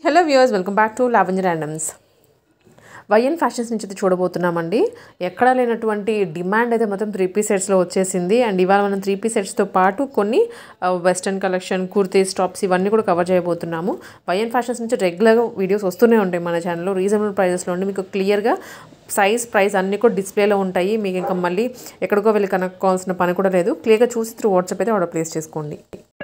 hello viewers welcome back to lavender randoms Vine Fashions నుంచి అయితే చూడబోతున్నామండి ఎక్కడా లేనటువంటి డిమాండ్ అయితే మొత్తం త్రీ పీస్ సెట్స్లో వచ్చేసింది అండ్ ఇవాళ మనం త్రీ పీస్ సెట్స్తో పాటు కొన్ని వెస్ట్రన్ కలెక్షన్ కుర్తీస్ టాప్స్ ఇవన్నీ కూడా కవర్ చేయబోతున్నాము వైఎన్ ఫ్యాషన్స్ నుంచి రెగ్యులర్గా వీడియోస్ వస్తూనే ఉంటాయి మన ఛానల్లో రీజనబుల్ ప్రైజెస్లో ఉండి మీకు క్లియర్గా సైజ్ ప్రైస్ అన్నీ కూడా డిస్ప్లేలో ఉంటాయి మీకు ఇంకా మళ్ళీ ఎక్కడికో వెళ్ళి కనుక్కోవాల్సిన పని కూడా లేదు క్లియర్గా చూసి త్రూ వాట్సాప్ అయితే ఆర్డర్ ప్లేస్ చేసుకోండి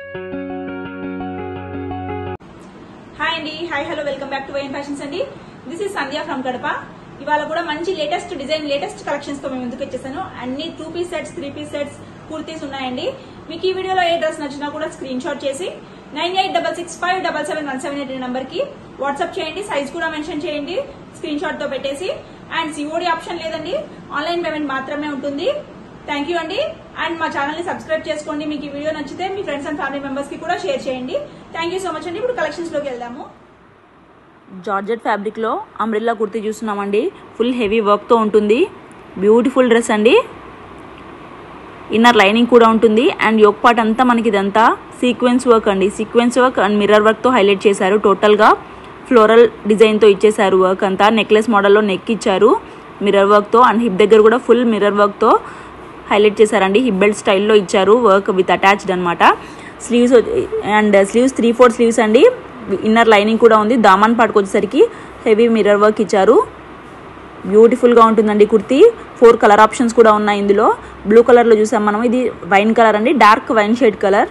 హాయ్ అండి hi hello welcome back to Vine Fashions అండి this is Sandhya from Kadapa ఇవాళ కూడా మంచి లేటెస్ట్ డిజైన్ లేటెస్ట్ కలెక్షన్స్ తో మేము ముందుకు వచ్చేసాను అన్ని two piece sets three piece sets kurtis ఉన్నాయండి మీకు ఈ వీడియోలో ఏ డ్రెస్ నచ్చినా కూడా స్క్రీన్ షాట్ చేసి nine eight double six five double seven one seven eight number కి వాట్సాప్ చేయండి సైజ్ కూడా మెన్షన్ చేయండి స్క్రీన్ షాట్ తో పెట్టేసి అండ్ సిఓడి ఆప్షన్ లేదండి ఆన్లైన్ పేమెంట్ మాత్రమే ఉంటుంది థ్యాంక్ యూ అండి అండ్ మా ఛానల్ ని సబ్స్క్రైబ్ చేసుకోండి మీకు ఈ వీడియో నచ్చితే మీ ఫ్రెండ్స్ అండ్ ఫ్యామిలీ మెంబర్స్ కి కూడా షేర్ చేయండి థ్యాంక్ యూ సో మచ్ అండి ఇప్పుడు కలెక్షన్స్ లోకి వెళ్దాము జార్జెట్ ఫ్యాబ్రిక్లో అంబ్రిల్లా కుర్తీ చూస్తున్నామండి ఫుల్ హెవీ వర్క్తో ఉంటుంది బ్యూటిఫుల్ డ్రెస్ అండి ఇన్నర్ లైనింగ్ కూడా ఉంటుంది అండ్ యోక్ పార్ట్ అంతా మనకి ఇదంతా సీక్వెన్స్ వర్క్ అండి సీక్వెన్స్ వర్క్ అండ్ మిర్రర్ వర్క్తో హైలైట్ చేశారు టోటల్గా ఫ్లోరల్ డిజైన్తో ఇచ్చేసారు వర్క్ అంతా నెక్లెస్ మోడల్లో నెక్ ఇచ్చారు మిర్రర్ వర్క్తో అండ్ హిప్ దగ్గర కూడా ఫుల్ మిర్రర్ వర్క్తో హైలైట్ చేశారండి హిప్ బెల్ట్ స్టైల్లో ఇచ్చారు వర్క్ విత్ అటాచ్డ్ అనమాట sleeves and sleeves three four sleeves అండి ఇన్నర్ లైనింగ్ కూడా ఉంది దామన్ పాటుకు వచ్చేసరికి హెవీ మిర్రర్ వర్క్ ఇచ్చారు బ్యూటిఫుల్గా ఉంటుందండి కుర్తీ ఫోర్ కలర్ ఆప్షన్స్ కూడా ఉన్నాయి ఇందులో బ్లూ కలర్లో చూసాం మనం ఇది వైన్ కలర్ అండి dark wine shade colour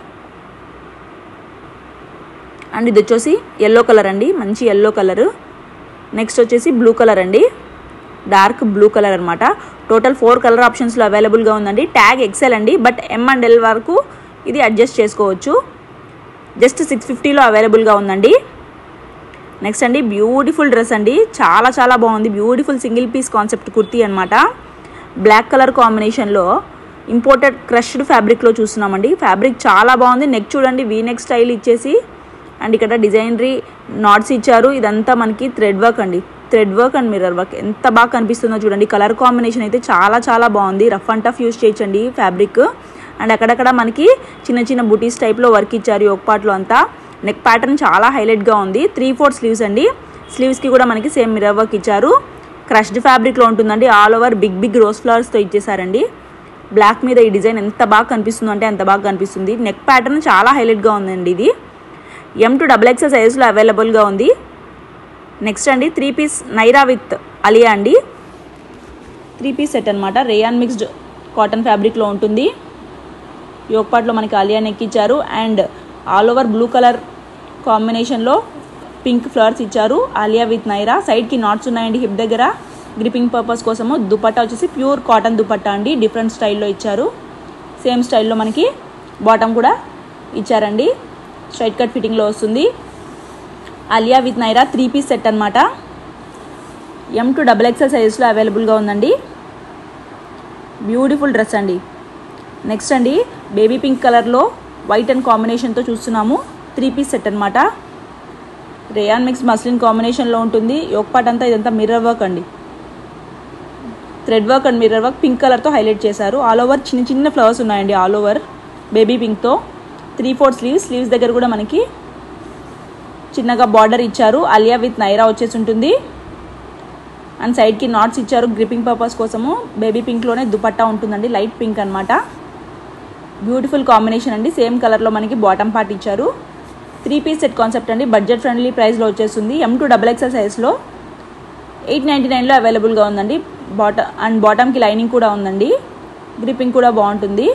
and ఇది వచ్చేసి ఎల్లో కలర్ అండి మంచి ఎల్లో కలర్ నెక్స్ట్ వచ్చేసి బ్లూ కలర్ అండి డార్క్ బ్లూ కలర్ అనమాట టోటల్ ఫోర్ కలర్ ఆప్షన్స్లో అవైలబుల్గా ఉందండి ట్యాగ్ ఎక్సెల్ అండి బట్ ఎం అండ్ ఎల్ వరకు ఇది అడ్జస్ట్ చేసుకోవచ్చు జస్ట్ సిక్స్ ఫిఫ్టీలో అవైలబుల్గా ఉందండి నెక్స్ట్ అండి బ్యూటిఫుల్ డ్రెస్ అండి చాలా చాలా బాగుంది beautiful single piece concept kurti అనమాట బ్లాక్ కలర్ కాంబినేషన్లో ఇంపోర్టెడ్ క్రష్డ్ ఫ్యాబ్రిక్లో చూస్తున్నామండి ఫ్యాబ్రిక్ చాలా బాగుంది నెక్ చూడండి వీ నెక్ స్టైల్ ఇచ్చేసి అండ్ ఇక్కడ డిజైనరీ నాట్స్ ఇచ్చారు ఇదంతా మనకి థ్రెడ్ వర్క్ అండి thread work and mirror work ఎంత బాగా కనిపిస్తుందో చూడండి కలర్ కాంబినేషన్ అయితే చాలా చాలా బాగుంది రఫ్ అండ్ టఫ్ యూస్ చేయొచ్చండి ఫ్యాబ్రిక్ అండ్ అక్కడక్కడ మనకి చిన్న చిన్న బుటీస్ టైప్లో వర్క్ ఇచ్చారు ఒక పార్ట్లో అంతా నెక్ ప్యాటర్న్ చాలా హైలైట్గా ఉంది త్రీ ఫోర్ స్లీవ్స్ అండి స్లీవ్స్కి కూడా మనకి సేమ్ మిర్రర్ వర్క్ ఇచ్చారు క్రష్డ్ ఫ్యాబ్రిక్లో ఉంటుందండి all over big big rose ఫ్లవర్స్తో ఇచ్చేసారండి బ్లాక్ మీద ఈ డిజైన్ ఎంత బాగా కనిపిస్తుందో అంటే అంత బాగా కనిపిస్తుంది నెక్ ప్యాటర్న్ చాలా హైలైట్గా ఉందండి ఇది ఎం టు డబుల్ ఎక్సెల్ సైజ్లో అవైలబుల్గా ఉంది నెక్స్ట్ అండి three piece Naira with Alia అండి త్రీ పీస్ సెట్ అనమాట రేయాన్ మిక్స్డ్ కాటన్ ఫ్యాబ్రిక్లో ఉంటుంది యోగ్ పార్ట్లో మనకి అలియా నెక్ ఇచ్చారు and all over blue colour కాంబినేషన్లో పింక్ ఫ్లవర్స్ ఇచ్చారు ఆలియా విత్ నైరా సైడ్కి నాట్స్ ఉన్నాయండి హిప్ దగ్గర గ్రిపింగ్ పర్పస్ కోసము దుపట్టా వచ్చేసి ప్యూర్ కాటన్ దుపట్టా అండి డిఫరెంట్ స్టైల్లో ఇచ్చారు సేమ్ స్టైల్లో మనకి బాటమ్ కూడా ఇచ్చారండి స్ట్రైట్ కట్ ఫిట్టింగ్లో వస్తుంది Alia with Naira three piece set అనమాట ఎం టు డబుల్ ఎక్సెల్ సైజ్లో అవైలబుల్గా ఉందండి బ్యూటిఫుల్ డ్రెస్ అండి నెక్స్ట్ అండి బేబీ పింక్ కలర్లో వైట్ అండ్ కాంబినేషన్తో చూస్తున్నాము త్రీ పీస్ సెట్ అనమాట రేయాన్ మిక్స్ మస్లిన్ కాంబినేషన్లో ఉంటుంది యోక్ పార్ట్ అంతా ఇదంతా మిర్రర్ వర్క్ అండి thread work and mirror work pink కలర్తో హైలైట్ చేశారు ఆల్ ఓవర్ చిన్న చిన్న ఫ్లవర్స్ ఉన్నాయండి ఆల్ ఓవర్ బేబీ పింక్తో త్రీ ఫోర్ స్లీవ్స్ స్లీవ్స్ దగ్గర కూడా మనకి చిన్నగా బార్డర్ ఇచ్చారు అలియా విత్ నైరా వచ్చేసి ఉంటుంది అండ్ సైడ్కి నాట్స్ ఇచ్చారు గ్రిపింగ్ పర్పస్ కోసము బేబీ పింక్లోనే దుపట్టా ఉంటుందండి లైట్ పింక్ అనమాట బ్యూటిఫుల్ కాంబినేషన్ అండి సేమ్ కలర్లో మనకి బాటమ్ పార్ట్ ఇచ్చారు త్రీ పీస్ సెట్ కాన్సెప్ట్ అండి బడ్జెట్ ఫ్రెండ్లీ ప్రైస్లో వచ్చేస్తుంది ఎం టూ డబల్ ఎక్సెల్ సైజ్లో ఎయిట్ నైంటీ నైన్లో అవైలబుల్గా ఉందండి బాట అండ్ బాటమ్కి లైనింగ్ కూడా ఉందండి గ్రిపింగ్ కూడా బాగుంటుంది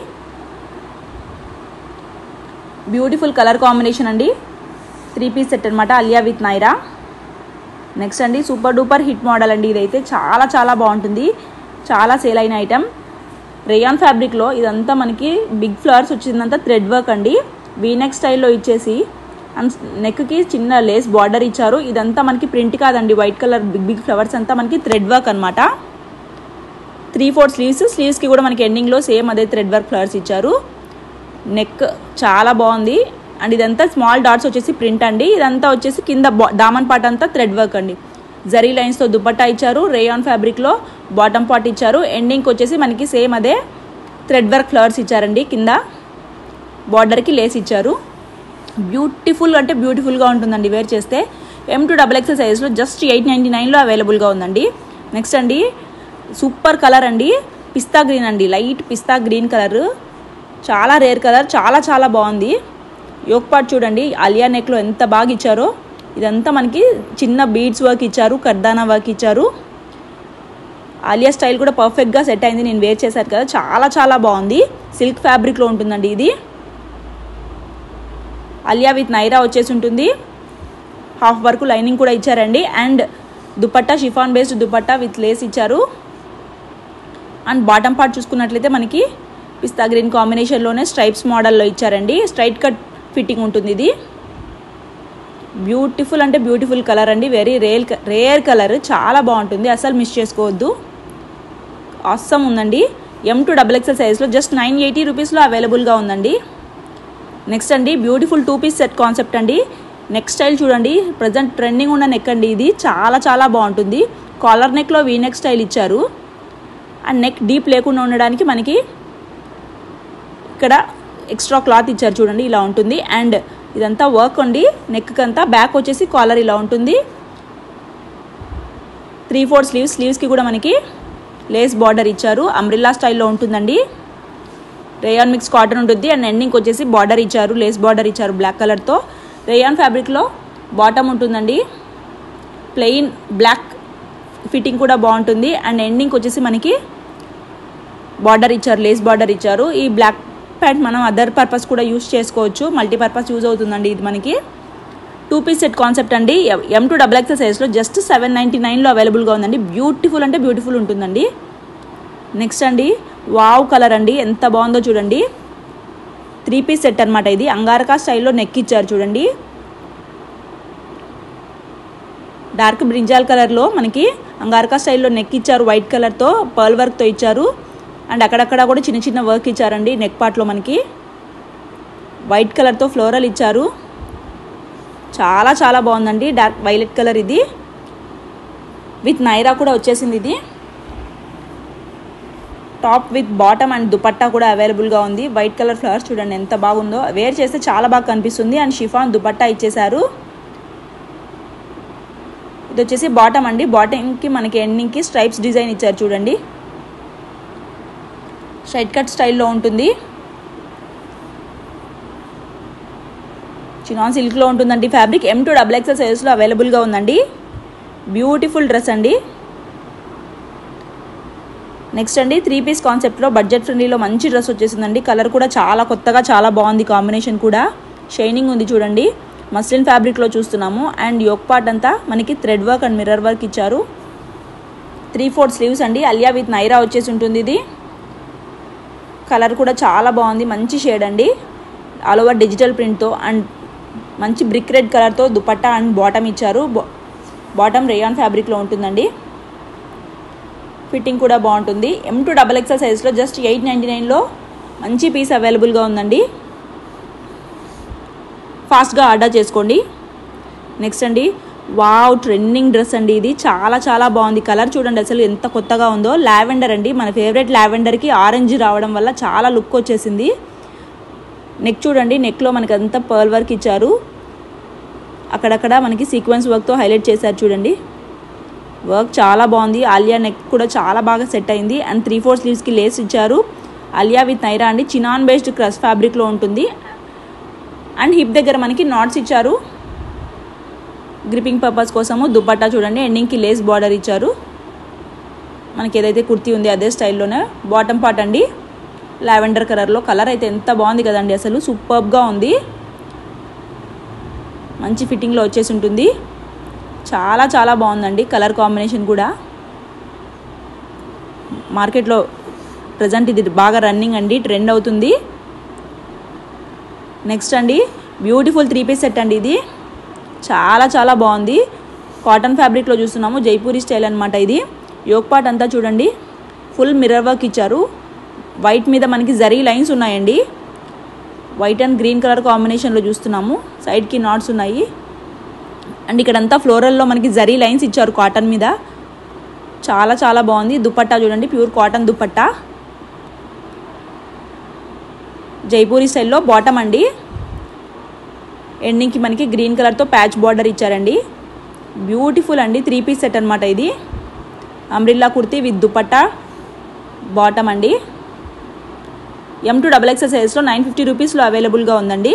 బ్యూటిఫుల్ కలర్ కాంబినేషన్ అండి త్రీ పీస్ సెట్ అనమాట అలియా విత్ నైరా నెక్స్ట్ అండి సూపర్ డూపర్ హిట్ మోడల్ అండి ఇదైతే చాలా చాలా బాగుంటుంది చాలా సేల్ అయిన ఐటమ్ రేయాన్ ఫ్యాబ్రిక్లో ఇదంతా మనకి బిగ్ ఫ్లవర్స్ వచ్చిందంతా థ్రెడ్ వర్క్ అండి వీనెక్ స్టైల్లో ఇచ్చేసి అండ్ నెక్కి చిన్న లేస్ బార్డర్ ఇచ్చారు ఇదంతా మనకి ప్రింట్ కాదండి white colour big big flowers అంతా మనకి థ్రెడ్ వర్క్ అనమాట త్రీ ఫోర్ స్లీవ్స్ స్లీవ్స్కి కూడా మనకి ఎండింగ్లో సేమ్ అదే థ్రెడ్ వర్క్ ఫ్లవర్స్ ఇచ్చారు నెక్ చాలా బాగుంది అండ్ ఇదంతా స్మాల్ డాట్స్ వచ్చేసి ప్రింట్ అండి ఇదంతా వచ్చేసి కింద దామన్ పార్ట్ అంతా థ్రెడ్ వర్క్ అండి జరీ లైన్స్తో దుపట్టా ఇచ్చారు రేయాన్ ఫ్యాబ్రిక్లో బాటమ్ పార్ట్ ఇచ్చారు ఎండింగ్కి వచ్చేసి మనకి సేమ్ అదే థ్రెడ్ వర్క్ ఫ్లవర్స్ ఇచ్చారండి కింద బార్డర్కి లేస్ ఇచ్చారు బ్యూటిఫుల్ అంటే బ్యూటిఫుల్గా ఉంటుందండి వేర్ చేస్తే ఎం టు డబుల్ ఎక్సెల్ సైజ్లో జస్ట్ ఎయిట్ నైంటీ నైన్లో అవైలబుల్గా ఉందండి నెక్స్ట్ అండి సూపర్ కలర్ అండి పిస్తా గ్రీన్ అండి లైట్ పిస్తా గ్రీన్ కలర్ చాలా రేర్ కలర్ చాలా చాలా బాగుంది యోక్ పార్ట్ చూడండి అలియా నెక్లో ఎంత బాగా ఇచ్చారో ఇదంతా మనకి చిన్న బీడ్స్ వర్క్ ఇచ్చారు కర్దానా వర్క్ ఇచ్చారు ఆలియా స్టైల్ కూడా పర్ఫెక్ట్గా సెట్ అయింది నేను వేర్ చేశాను కదా చాలా చాలా బాగుంది సిల్క్ ఫ్యాబ్రిక్లో ఉంటుందండి ఇది అలియా విత్ నైరా వచ్చేసి ఉంటుంది హాఫ్ వరకు లైనింగ్ కూడా ఇచ్చారండి and dupatta chiffon based dupatta with lace ఇచ్చారు అండ్ బాటమ్ పార్ట్ చూసుకున్నట్లయితే మనకి పిస్తా గ్రీన్ కాంబినేషన్లోనే స్ట్రైప్స్ మోడల్లో ఇచ్చారండి స్ట్రైట్ కట్ ఫిట్టింగ్ ఉంటుంది ఇది బ్యూటిఫుల్ అంటే బ్యూటిఫుల్ కలర్ అండి వెరీ రేర్ రేర్ కలర్ చాలా బాగుంటుంది అసలు మిస్ చేసుకోవద్దు అవసరం ఉందండి ఎం టు డబుల్ ఎక్సెల్ సైజ్లో జస్ట్ నైన్ ఎయిటీ రూపీస్లో అవైలబుల్గా ఉందండి నెక్స్ట్ అండి beautiful two piece set concept అండి నెక్ స్టైల్ చూడండి ప్రజెంట్ ట్రెండింగ్ ఉన్న నెక్ అండి ఇది చాలా చాలా బాగుంటుంది కాలర్ నెక్లో వీ నెక్ స్టైల్ ఇచ్చారు అండ్ నెక్ డీప్ లేకుండా ఉండడానికి మనకి ఇక్కడ ఎక్స్ట్రా క్లాత్ ఇచ్చారు చూడండి ఇలా ఉంటుంది అండ్ ఇదంతా వర్క్ అండి నెక్ అంతా బ్యాక్ వచ్చేసి కాలర్ ఇలా ఉంటుంది త్రీ ఫోర్ స్లీవ్స్ స్లీవ్స్కి కూడా మనకి లేస్ బార్డర్ ఇచ్చారు అంబ్రిల్లా స్టైల్లో ఉంటుందండి రేయాన్ మిక్స్ కాటన్ ఉంటుంది అండ్ ఎండింగ్ వచ్చేసి బార్డర్ ఇచ్చారు లేస్ బార్డర్ ఇచ్చారు బ్లాక్ కలర్తో రేయాన్ ఫ్యాబ్రిక్లో బాటమ్ ఉంటుందండి ప్లెయిన్ బ్లాక్ ఫిట్టింగ్ కూడా బాగుంటుంది అండ్ ఎండింగ్ వచ్చేసి మనకి బార్డర్ ఇచ్చారు లేస్ బార్డర్ ఇచ్చారు ఈ బ్లాక్ ప్యాంట్ మనం అదర్ పర్పస్ కూడా యూస్ చేసుకోవచ్చు మల్టీపర్పస్ యూజ్ అవుతుందండి ఇది మనకి టూ పీస్ సెట్ కాన్సెప్ట్ అండి ఎం టు డబుల్ ఎక్సెల్ సైజ్లో జస్ట్ సెవెన్ నైంటీ నైన్లో అవైలబుల్గా ఉందండి బ్యూటిఫుల్ అంటే బ్యూటిఫుల్ ఉంటుందండి నెక్స్ట్ అండి వావ్ కలర్ అండి ఎంత బాగుందో చూడండి త్రీ పీస్ సెట్ అనమాట ఇది అంగారకా స్టైల్లో నెక్ ఇచ్చారు చూడండి డార్క్ బ్రింజాల్ కలర్లో మనకి అంగారకా స్టైల్లో నెక్ ఇచ్చారు వైట్ కలర్తో పర్ల్ వర్క్తో ఇచ్చారు అండ్ అక్కడక్కడ కూడా చిన్న చిన్న వర్క్ ఇచ్చారండి నెక్ పార్ట్లో మనకి వైట్ కలర్తో ఫ్లోరల్ ఇచ్చారు చాలా చాలా బాగుందండి డార్క్ వైలెట్ కలర్ ఇది విత్ నైరా కూడా వచ్చేసింది ఇది top with bottom and dupatta కూడా అవైలబుల్గా ఉంది వైట్ కలర్ ఫ్లవర్స్ చూడండి ఎంత బాగుందో వేర్ చేస్తే చాలా బాగా కనిపిస్తుంది అండ్ షిఫాన్ దుపట్టా ఇచ్చేశారు ఇది వచ్చేసి బాటమ్ అండి బాటమ్కి మనకి ఎండింగ్కి స్ట్రైప్స్ డిజైన్ ఇచ్చారు చూడండి స్ట్రైట్ కట్ స్టైల్లో ఉంటుంది చినాన్ సిల్క్లో ఉంటుందండి fabric M to double XL సైజ్లో అవైలబుల్గా ఉందండి బ్యూటిఫుల్ డ్రెస్ అండి నెక్స్ట్ అండి త్రీ పీస్ కాన్సెప్ట్లో బడ్జెట్ ఫ్రెండ్లీలో మంచి డ్రెస్ వచ్చేసిందండి కలర్ కూడా చాలా కొత్తగా చాలా బాగుంది కాంబినేషన్ కూడా షైనింగ్ ఉంది చూడండి మస్లిన్ ఫ్యాబ్రిక్లో చూస్తున్నాము అండ్ యోక్ పార్ట్ అంతా మనకి thread work and mirror work ఇచ్చారు త్రీ ఫోర్ స్లీవ్స్ అండి అలియా విత్ నైరా వచ్చేసి ఉంటుంది ఇది కలర్ కూడా చాలా బాగుంది మంచి షేడ్ అండి ఆల్ ఓవర్ డిజిటల్ ప్రింట్తో అండ్ మంచి బ్రిక్ రెడ్ కలర్తో దుపట్టా అండ్ బాటమ్ ఇచ్చారు బాటమ్ రేయాన్ ఫ్యాబ్రిక్లో ఉంటుందండి ఫిట్టింగ్ కూడా బాగుంటుంది ఎం టూ డబల్ ఎక్సెల్ సైజ్లో జస్ట్ ఎయిట్ నైంటీ నైన్లో మంచి పీస్ అవైలబుల్గా ఉందండి ఫాస్ట్గా ఆర్డర్ చేసుకోండి నెక్స్ట్ అండి వావ్ ట్రెండింగ్ డ్రెస్ అండి ఇది చాలా చాలా బాగుంది కలర్ చూడండి అసలు ఎంత కొత్తగా ఉందో లావెండర్ అండి మన ఫేవరెట్ లావెండర్కి ఆరెంజ్ రావడం వల్ల చాలా లుక్ వచ్చేసింది నెక్ చూడండి నెక్లో మనకి అంతా పర్ల్ వర్క్ ఇచ్చారు అక్కడక్కడ మనకి సీక్వెన్స్ వర్క్తో హైలైట్ చేశారు చూడండి వర్క్ చాలా బాగుంది ఆలియా నెక్ కూడా చాలా బాగా సెట్ అయింది అండ్ త్రీ ఫోర్ స్లీవ్స్కి లేస్ ఇచ్చారు ఆలియా విత్ నైరా అండి చినాన్ బేస్డ్ క్రష్ ఫ్యాబ్రిక్లో ఉంటుంది అండ్ హిప్ దగ్గర మనకి నాట్స్ ఇచ్చారు గ్రిపింగ్ పర్పస్ కోసము దుపట్టా చూడండి ఎండింగ్కి లేస్ బార్డర్ ఇచ్చారు మనకి ఏదైతే కుర్తీ ఉంది అదే స్టైల్లోనే బాటమ్ పార్ట్ అండి లావెండర్ కలర్లో కలర్ అయితే ఎంత బాగుంది కదండి అసలు సూపర్గా ఉంది మంచి ఫిట్టింగ్లో వచ్చేసి ఉంటుంది చాలా చాలా బాగుందండి కలర్ కాంబినేషన్ కూడా మార్కెట్లో ప్రజెంట్ ఇది బాగా రన్నింగ్ అండి ట్రెండ్ అవుతుంది నెక్స్ట్ అండి బ్యూటిఫుల్ త్రీ పీస్ సెట్ అండి ఇది చాలా చాలా బాగుంది కాటన్ ఫ్యాబ్రిక్లో చూస్తున్నాము జైపూరి స్టైల్ అనమాట ఇది యోగ్ పార్ట్ అంతా చూడండి ఫుల్ మిర్రర్ వర్క్ ఇచ్చారు వైట్ మీద మనకి జరీ లైన్స్ ఉన్నాయండి వైట్ అండ్ గ్రీన్ కలర్ కాంబినేషన్లో చూస్తున్నాము సైడ్కి నాట్స్ ఉన్నాయి అండ్ ఇక్కడంతా ఫ్లోరల్లో మనకి జరీ లైన్స్ ఇచ్చారు కాటన్ మీద చాలా చాలా బాగుంది దుపట్టా చూడండి ప్యూర్ కాటన్ దుపట్టా జైపూరి స్టైల్లో బాటమ్ అండి ఎండింగ్కి మనకి గ్రీన్ కలర్తో ప్యాచ్ బార్డర్ ఇచ్చారండి బ్యూటిఫుల్ అండి త్రీ పీస్ సెట్ అనమాట ఇది umbrella kurti with dupatta bottom అండి ఎం టూ డబల్ ఎక్సెల్ సైజ్లో నైన్ ఫిఫ్టీ రూపీస్లో అవైలబుల్గా ఉందండి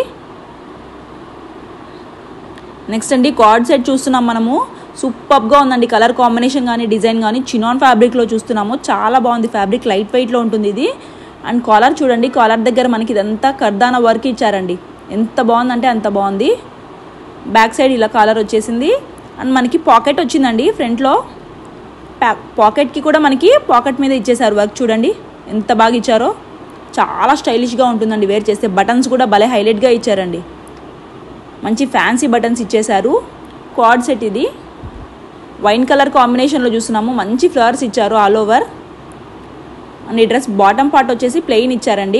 నెక్స్ట్ అండి కార్డ్ సెట్ చూస్తున్నాం మనము సూపర్గా ఉందండి కలర్ కాంబినేషన్ కానీ డిజైన్ కానీ చినాన్ ఫ్యాబ్రిక్లో చూస్తున్నాము చాలా బాగుంది ఫ్యాబ్రిక్ లైట్ వెయిట్లో ఉంటుంది ఇది అండ్ కాలర్ చూడండి కాలర్ దగ్గర మనకి ఇదంతా కర్దానా వర్క్ ఇచ్చారండి ఎంత బాగుందంటే అంత బాగుంది బ్యాక్ సైడ్ ఇలా కాలర్ వచ్చేసింది అండ్ మనకి పాకెట్ వచ్చిందండి ఫ్రంట్లో పాకెట్కి కూడా మనకి పాకెట్ మీద ఇచ్చేసారు వర్క్ చూడండి ఎంత బాగా ఇచ్చారో చాలా స్టైలిష్గా ఉంటుందండి వేర్ చేస్తే బటన్స్ కూడా భలే హైలైట్గా ఇచ్చారండి మంచి ఫ్యాన్సీ బటన్స్ ఇచ్చేశారు క్వాడ్ సెట్ ఇది వైన్ కలర్ కాంబినేషన్లో చూస్తున్నాము మంచి ఫ్లవర్స్ ఇచ్చారు ఆల్ ఓవర్ అండ్ ఈ డ్రెస్ బాటమ్ పార్ట్ వచ్చేసి ప్లెయిన్ ఇచ్చారండి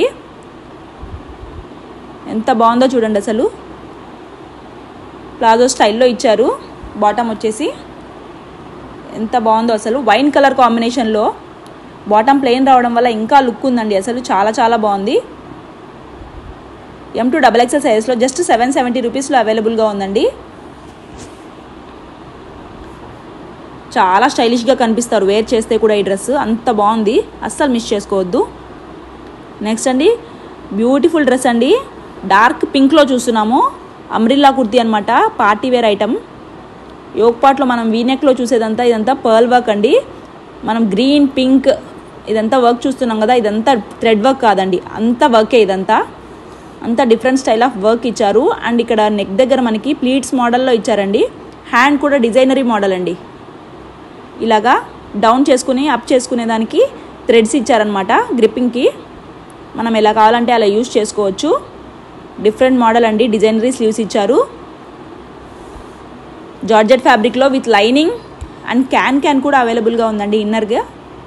ఎంత బాగుందో చూడండి అసలు ప్లాజో స్టైల్లో ఇచ్చారు బాటమ్ వచ్చేసి ఎంత బాగుందో అసలు వైన్ కలర్ కాంబినేషన్లో బాటమ్ ప్లెయిన్ రావడం వల్ల ఇంకా లుక్ ఉందండి అసలు చాలా చాలా బాగుంది ఎం టూ డబల్ ఎక్సెల్ సైజ్లో జస్ట్ సెవెన్ సెవెంటీ రూపీస్లో అవైలబుల్గా ఉందండి చాలా స్టైలిష్గా కనిపిస్తారు వేర్ చేస్తే కూడా ఈ డ్రెస్ అంత బాగుంది అస్సలు మిస్ చేసుకోవద్దు నెక్స్ట్ అండి బ్యూటిఫుల్ డ్రెస్ అండి డార్క్ పింక్లో చూస్తున్నాము అమ్రిల్లా కుర్తీ అనమాట పార్టీ వేర్ ఐటమ్ యోగ్ పాట్లో మనం వీనెక్లో చూసేదంతా ఇదంతా పర్ల్ వర్క్ అండి మనం గ్రీన్ పింక్ ఇదంతా వర్క్ చూస్తున్నాం కదా ఇదంతా థ్రెడ్ వర్క్ కాదండి అంత వర్కే ఇదంతా అంతా డిఫరెంట్ స్టైల్ ఆఫ్ వర్క్ ఇచ్చారు అండ్ ఇక్కడ నెక్ దగ్గర మనకి ప్లీట్స్ మోడల్లో ఇచ్చారండి హ్యాండ్ కూడా డిజైనరీ మోడల్ అండి ఇలాగా డౌన్ చేసుకుని అప్ చేసుకునే దానికి థ్రెడ్స్ ఇచ్చారనమాట గ్రిప్పింగ్కి మనం ఎలా కావాలంటే అలా యూజ్ చేసుకోవచ్చు డిఫరెంట్ మోడల్ అండి డిజైనరీ స్లీవ్స్ ఇచ్చారు జార్జెట్ ఫ్యాబ్రిక్లో with lining and can can కూడా అవైలబుల్గా ఉందండి ఇన్నర్గా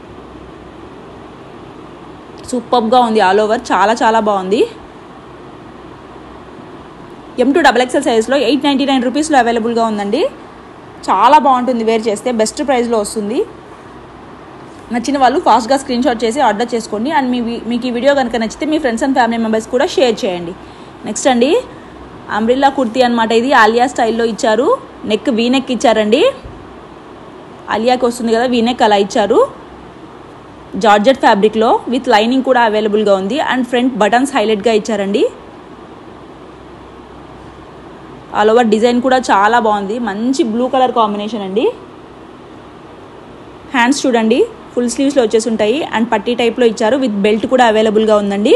సూపర్గా ఉంది ఆల్ ఓవర్ చాలా చాలా బాగుంది ఎం టూ డబల్ ఎక్సెల్ సైజ్లో ఎయిట్ నైంటీ నైన్ రూపీస్లో అవైలబుల్గా ఉందండి చాలా బాగుంటుంది వేర్ చేస్తే బెస్ట్ ప్రైస్లో వస్తుంది నచ్చిన వాళ్ళు ఫాస్ట్గా స్క్రీన్ షాట్ చేసి ఆర్డర్ చేసుకోండి అండ్ మీ మీకు ఈ వీడియో కనుక నచ్చితే మీ ఫ్రెండ్స్ అండ్ ఫ్యామిలీ మెంబర్స్ కూడా షేర్ చేయండి నెక్స్ట్ అండి అంబ్రిల్లా కుర్తీ అనమాట ఇది ఆలియా స్టైల్లో ఇచ్చారు నెక్ వీ నెక్ ఇచ్చారండి ఆలియాకి వస్తుంది కదా వీ నెక్ అలా ఇచ్చారు జార్జెట్ ఫ్యాబ్రిక్లో విత్ లైనింగ్ కూడా అవైలబుల్గా ఉంది అండ్ ఫ్రంట్ బటన్స్ హైలైట్గా ఇచ్చారండి ఆల్ ఓవర్ డిజైన్ కూడా చాలా బాగుంది మంచి బ్లూ కలర్ కాంబినేషన్ అండి హ్యాండ్స్ చూడండి ఫుల్ స్లీవ్స్లో వచ్చేసి ఉంటాయి అండ్ పట్టీ టైప్లో ఇచ్చారు విత్ బెల్ట్ కూడా అవైలబుల్గా ఉందండి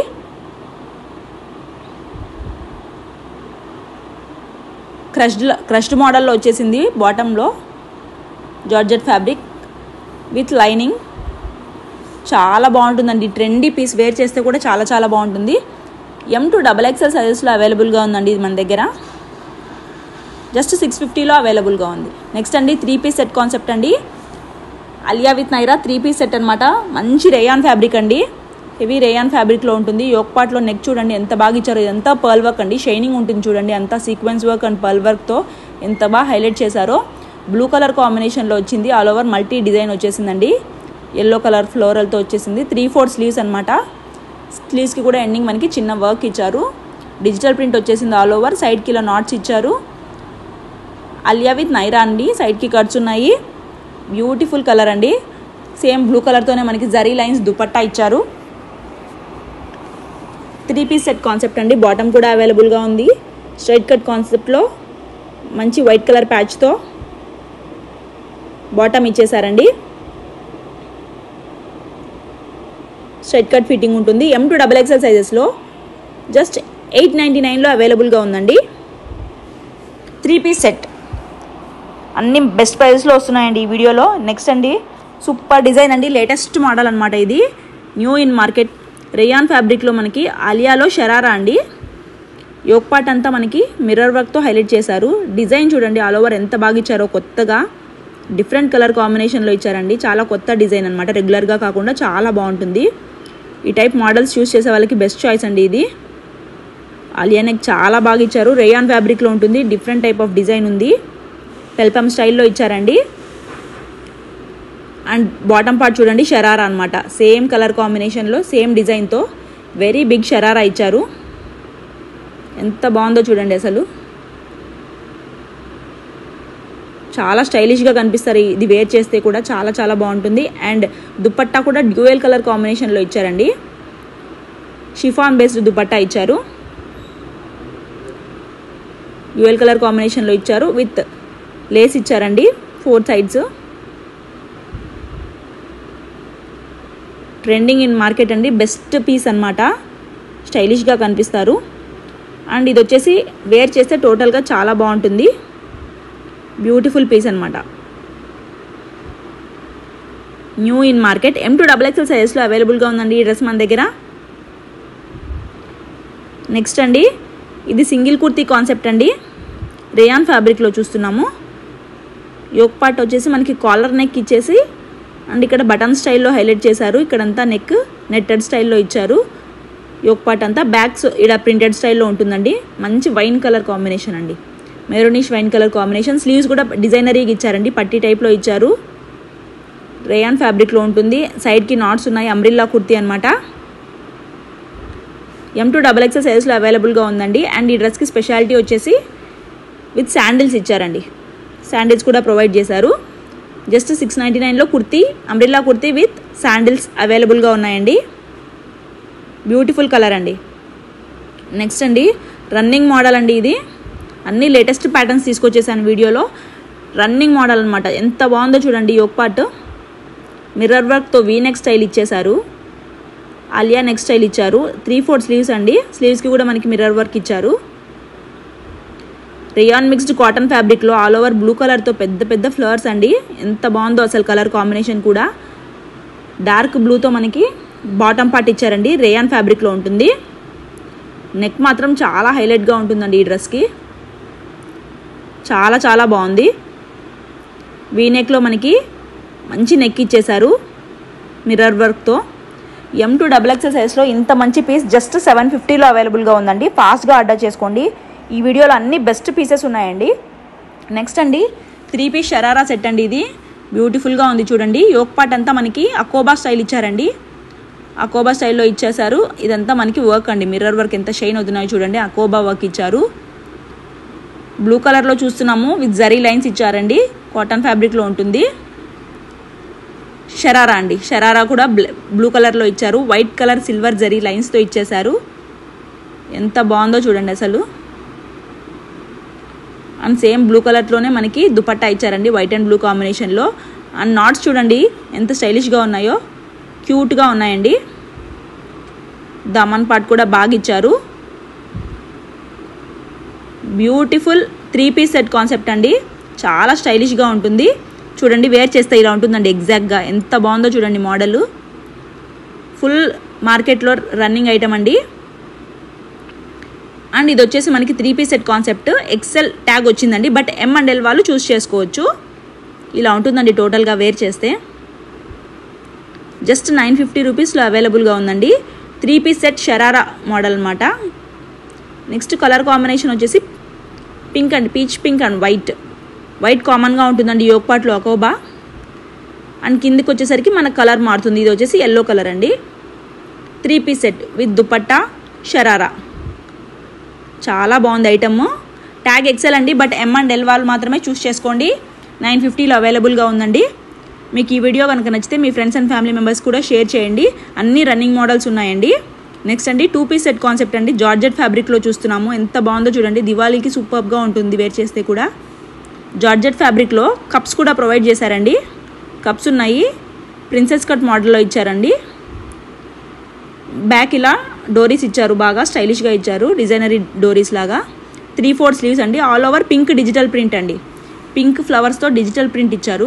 క్రష్డ్ క్రష్డ్ మోడల్లో వచ్చేసింది బాటంలో జార్జెట్ ఫ్యాబ్రిక్ విత్ లైనింగ్ చాలా బాగుంటుందండి ట్రెండీ పీస్ వేర్ చేస్తే కూడా చాలా చాలా బాగుంటుంది ఎం టూ డబల్ ఎక్స్ఎల్ సైజెస్లో అవైలబుల్గా ఉందండి ఇది మన దగ్గర జస్ట్ సిక్స్ ఫిఫ్టీలో అవైలబుల్గా ఉంది నెక్స్ట్ అండి త్రీ పీస్ సెట్ కాన్సెప్ట్ అండి Alia with Naira three piece set అనమాట మంచి రేయాన్ ఫ్యాబ్రిక్ అండి హెవీ రేయాన్ ఫ్యాబ్రిక్లో ఉంటుంది యోక్ పార్ట్లో నెక్ చూడండి ఎంత బాగా ఇచ్చారో ఇదంతా పర్ల్ వర్క్ అండి షైనింగ్ ఉంటుంది చూడండి అంతా సీక్వెన్స్ వర్క్ అండ్ పర్ల్ వర్క్తో ఎంత బాగా హైలైట్ చేశారో బ్లూ కలర్ కాంబినేషన్లో వచ్చింది ఆల్ ఓవర్ మల్టీ డిజైన్ వచ్చేసిందండి ఎల్లో కలర్ ఫ్లోరల్తో వచ్చేసింది త్రీ ఫోర్ స్లీవ్స్ అనమాట స్లీవ్స్కి కూడా ఎండింగ్ మనకి చిన్న వర్క్ ఇచ్చారు డిజిటల్ ప్రింట్ వచ్చేసింది ఆల్ ఓవర్ సైడ్కి ఇలా నాట్స్ ఇచ్చారు అలియా విత్ నైరా అండి సైడ్కి కట్స్ ఉన్నాయి బ్యూటిఫుల్ కలర్ అండి సేమ్ బ్లూ కలర్తోనే మనకి జరీ లైన్స్ దుపట్టా ఇచ్చారు త్రీ పీస్ సెట్ కాన్సెప్ట్ అండి బాటమ్ కూడా అవైలబుల్గా ఉంది స్ట్రైట్ కట్ కాన్సెప్ట్లో మంచి వైట్ కలర్ ప్యాచ్తో బాటమ్ ఇచ్చేసారండి స్ట్రైట్ కట్ ఫిట్టింగ్ ఉంటుంది ఎం టు డబల్ ఎక్స్ఎల్ సైజెస్లో జస్ట్ ఎయిట్ నైంటీ నైన్లో అవైలబుల్గా ఉందండి త్రీ పీస్ సెట్ అన్ని బెస్ట్ ప్రైస్లో వస్తున్నాయండి ఈ వీడియోలో నెక్స్ట్ అండి సూపర్ డిజైన్ అండి లేటెస్ట్ మోడల్ అనమాట ఇది న్యూ ఇన్ మార్కెట్ రేయాన్ ఫ్యాబ్రిక్లో మనకి ఆలియాలో షరారా అండి యోక్ పార్ట్ అంతా మనకి మిర్రర్ వర్క్తో హైలైట్ చేశారు డిజైన్ చూడండి ఆల్ ఓవర్ ఎంత బాగా ఇచ్చారో కొత్తగా డిఫరెంట్ కలర్ కాంబినేషన్లో ఇచ్చారండి చాలా కొత్త డిజైన్ అనమాట రెగ్యులర్గా కాకుండా చాలా బాగుంటుంది ఈ టైప్ మోడల్స్ చూస్ చేసే వాళ్ళకి బెస్ట్ చాయిస్ అండి ఇది ఆలియా నెక్ చాలా బాగా ఇచ్చారు రేయాన్ ఫ్యాబ్రిక్లో ఉంటుంది డిఫరెంట్ టైప్ ఆఫ్ డిజైన్ ఉంది పెల్పమ్ స్టైల్లో ఇచ్చారండి అండ్ బాటమ్ పార్ట్ చూడండి షరారా అనమాట సేమ్ కలర్ కాంబినేషన్లో సేమ్ డిజైన్తో వెరీ బిగ్ షరారా ఇచ్చారు ఎంత బాగుందో చూడండి అసలు చాలా స్టైలిష్గా కనిపిస్తారు ఇది వేర్ చేస్తే కూడా చాలా చాలా బాగుంటుంది అండ్ దుపట్టా కూడా డ్యూయల్ కలర్ కాంబినేషన్లో ఇచ్చారండి షిఫాన్ బేస్డ్ దుపట్టా ఇచ్చారు డ్యూయల్ కలర్ కాంబినేషన్లో ఇచ్చారు విత్ లేస్ ఇచ్చారండి four sides trending in market అండి బెస్ట్ పీస్ అనమాట స్టైలిష్గా కనిపిస్తారు అండ్ ఇది వచ్చేసి వేర్ చేస్తే టోటల్గా చాలా బాగుంటుంది బ్యూటిఫుల్ పీస్ అనమాట new in market M to double XL సైజెస్లో అవైలబుల్గా ఉందండి ఈ డ్రెస్ మన దగ్గర నెక్స్ట్ అండి ఇది సింగిల్ కుర్తీ కాన్సెప్ట్ అండి రేయాన్ ఫ్యాబ్రిక్లో చూస్తున్నాము యోక్ పార్ట్ వచ్చేసి మనకి కాలర్ నెక్ ఇచ్చేసి అండ్ ఇక్కడ బటన్ స్టైల్లో హైలైట్ చేశారు ఇక్కడంతా నెక్ నెట్టెడ్ స్టైల్లో ఇచ్చారు యోక్ పార్ట్ అంతా బ్యాక్స్ ఇక్కడ ప్రింటెడ్ స్టైల్లో ఉంటుందండి మంచి వైన్ కలర్ కాంబినేషన్ అండి maroonish wine colour combination sleeves కూడా డిజైనరీగా ఇచ్చారండి పట్టీ టైప్లో ఇచ్చారు రేయాన్ ఫ్యాబ్రిక్లో ఉంటుంది సైడ్కి నాట్స్ ఉన్నాయి అంబ్రిల్లా కుర్తీ అనమాట ఎం టూ డబల్ ఎక్స్ సైజ్లో అవైలబుల్గా ఉందండి అండ్ ఈ డ్రెస్కి స్పెషాలిటీ వచ్చేసి విత్ శాండిల్స్ ఇచ్చారండి శాండిల్స్ కూడా ప్రొవైడ్ చేశారు జస్ట్ సిక్స్ నైంటీ నైన్లో kurti umbrella kurti with sandals అవైలబుల్గా ఉన్నాయండి బ్యూటిఫుల్ కలర్ అండి నెక్స్ట్ అండి రన్నింగ్ మోడల్ అండి ఇది అన్ని లేటెస్ట్ ప్యాటర్న్స్ తీసుకొచ్చేసాను వీడియోలో రన్నింగ్ మోడల్ అనమాట ఎంత బాగుందో చూడండి యోక్ పార్ట్ మిర్రర్ వర్క్తో వీ నెక్ స్టైల్ ఇచ్చేశారు ఆలియా నెక్ స్టైల్ ఇచ్చారు త్రీ ఫోర్ స్లీవ్స్ అండి స్లీవ్స్కి కూడా మనకి మిర్రర్ వర్క్ ఇచ్చారు రియాన్ మిక్స్డ్ కాటన్ ఫ్యాబ్రిక్లో ఆల్ ఓవర్ బ్లూ కలర్తో పెద్ద పెద్ద ఫ్లవర్స్ అండి ఎంత బాగుందో అసలు కలర్ కాంబినేషన్ కూడా డార్క్ బ్లూతో మనకి బాటమ్ పార్ట్ ఇచ్చారండి రేయాన్ ఫ్యాబ్రిక్లో ఉంటుంది నెక్ మాత్రం చాలా హైలైట్గా ఉంటుందండి ఈ డ్రెస్కి చాలా చాలా బాగుంది వీ నెక్లో మనకి మంచి నెక్ ఇచ్చేశారు మిర్రర్ వర్క్తో ఎం టూ డబుల్ ఎక్సెల్ సైజ్లో ఇంత మంచి పీస్ జస్ట్ సెవెన్ ఫిఫ్టీలో అవైలబుల్గా ఉందండి ఫాస్ట్గా ఆర్డర్ చేసుకోండి ఈ వీడియోలో అన్ని బెస్ట్ పీసెస్ ఉన్నాయండి నెక్స్ట్ అండి త్రీ పీస్ షరారా సెట్ అండి ఇది బ్యూటిఫుల్గా ఉంది చూడండి యోక్ పార్ట్ అంతా మనకి అకోబా స్టైల్ ఇచ్చారండి అకోబా స్టైల్లో ఇచ్చేసారు ఇదంతా మనకి వర్క్ అండి మిర్రర్ వర్క్ ఎంత షైన్ అవుతున్నాయో చూడండి అకోబా వర్క్ ఇచ్చారు బ్లూ కలర్లో చూస్తున్నాము విత్ జరీ లైన్స్ ఇచ్చారండి కాటన్ ఫ్యాబ్రిక్లో ఉంటుంది షరారా అండి షరారా కూడా బ్లూ కలర్లో ఇచ్చారు వైట్ కలర్ సిల్వర్ జరీ లైన్స్తో ఇచ్చేశారు ఎంత బాగుందో చూడండి అసలు అండ్ సేమ్ బ్లూ కలర్లోనే మనకి దుపట్టా ఇచ్చారండి వైట్ అండ్ బ్లూ కాంబినేషన్లో అండ్ నాట్స్ చూడండి ఎంత స్టైలిష్గా ఉన్నాయో క్యూట్గా ఉన్నాయండి దమన్ పార్ట్ కూడా బాగా ఇచ్చారు beautiful three piece set concept అండి చాలా స్టైలిష్గా ఉంటుంది చూడండి వేర్ చేస్తే ఇలా ఉంటుందండి ఎగ్జాక్ట్గా ఎంత బాగుందో చూడండి మోడల్ ఫుల్ మార్కెట్లో రన్నింగ్ ఐటమ్ అండి అండ్ ఇది వచ్చేసి మనకి three piece set concept XL tag వచ్చిందండి బట్ ఎం అండ్ ఎల్ వాళ్ళు చూస్ చేసుకోవచ్చు ఇలా ఉంటుందండి టోటల్గా వేర్ చేస్తే జస్ట్ నైన్ ఫిఫ్టీ రూపీస్లో అవైలబుల్గా ఉందండి three piece set sharara model అనమాట నెక్స్ట్ కలర్ కాంబినేషన్ వచ్చేసి pink and peach pink and white white కామన్గా ఉంటుందండి యోగ్ పార్ట్లో అకోబా అండ్ కిందికి వచ్చేసరికి మన కలర్ మారుతుంది ఇది వచ్చేసి ఎల్లో కలర్ అండి three piece set with dupatta sharara చాలా బాగుంది ఐటమ్ ట్యాగ్ ఎక్సెల్ అండి బట్ ఎం అండ్ ఎల్ వాళ్ళు మాత్రమే చూస్ చేసుకోండి నైన్ ఫిఫ్టీలో అవైలబుల్గా ఉందండి మీకు ఈ వీడియో కనుక నచ్చితే మీ ఫ్రెండ్స్ అండ్ ఫ్యామిలీ మెంబర్స్ కూడా షేర్ చేయండి అన్ని రన్నింగ్ మోడల్స్ ఉన్నాయండి నెక్స్ట్ అండి టూ పీస్ సెట్ కాన్సెప్ట్ అండి జార్జెట్ ఫ్యాబ్రిక్లో చూస్తున్నాము ఎంత బాగుందో చూడండి దివాళీకి సూపర్గా ఉంటుంది వేర్ చేస్తే కూడా జార్జెట్ ఫ్యాబ్రిక్లో కప్స్ కూడా ప్రొవైడ్ చేశారండి కప్స్ ఉన్నాయి ప్రిన్సెస్ కట్ మోడల్లో ఇచ్చారండి బ్యాక్ ఇలా డోరీస్ ఇచ్చారు బాగా స్టైలిష్గా ఇచ్చారు డిజైనరీ డోరీస్ లాగా త్రీ ఫోర్ స్లీవ్స్ అండి all over pink digital print అండి పింక్ ఫ్లవర్స్తో డిజిటల్ ప్రింట్ ఇచ్చారు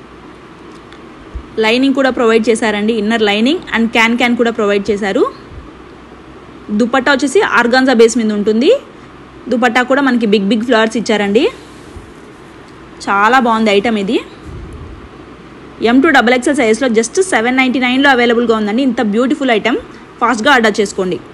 లైనింగ్ కూడా ప్రొవైడ్ చేశారండి inner lining and can can కూడా ప్రొవైడ్ చేశారు దుపట్టా వచ్చేసి ఆర్గాన్జా బేస్ మీద ఉంటుంది దుపట్టా కూడా మనకి బిగ్ బిగ్ ఫ్లవర్స్ ఇచ్చారండి చాలా బాగుంది ఐటమ్ ఇది ఎం టూ డబల్ ఎక్స్ఎల్ సైజ్లో జస్ట్ సెవెన్ నైంటీ నైన్లో అవైలబుల్గా ఉందండి ఇంత బ్యూటిఫుల్ ఐటమ్ ఫాస్ట్గా ఆర్డర్ చేసుకోండి